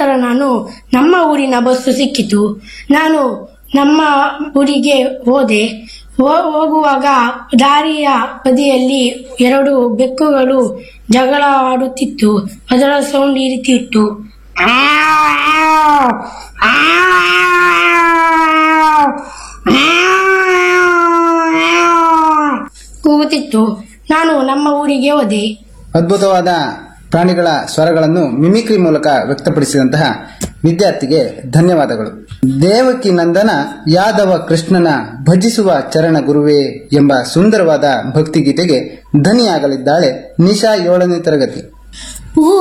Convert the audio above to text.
ನಂತರ ನಾನು ನಮ್ಮ ಊರಿನ ಬಸ್ಸು ಸಿಕ್ಕಿತು ನಾನು ನಮ್ಮ ಊರಿಗೆ ಹೋದೆ ಹೋ- ಹೋಗುವಾಗ ದಾರಿಯ ಬದಿಯಲ್ಲಿ ಎರಡು ಬೆಕ್ಕುಗಳು ಜಗಳ ಆಡುತ್ತಿತ್ತು ಅದರ ಸೌಂಡ್ ಈ ರೀತಿ ಇತ್ತು ಕೂಗುತ್ತಿತ್ತು ನಾನು ನಮ್ಮ ಊರಿಗೆ ಹೋದೆ ಅದ್ಭುತವಾದ ಪ್ರಾಣಿಗಳ ಸ್ವರಗಳನ್ನು ಮಿಮಿಕ್ರಿ ಮೂಲಕ ವ್ಯಕ್ತಪಡಿಸಿದಂತಹ ವಿದ್ಯಾರ್ಥಿಗೆ ಧನ್ಯವಾದಗಳು ದೇವಕಿ ನಂದನ ಯಾದವ ಕೃಷ್ಣನ ಭಜಿಸುವ ಚರಣ ಗುರುವೇ ಎಂಬ ಸುಂದರವಾದ ಭಕ್ತಿಗೀತೆಗೆ ಧನಿಯಾಗಲಿದ್ದಾಳೆ ನಿಶಾ ಏಳನೇ ತರಗತಿ ಊ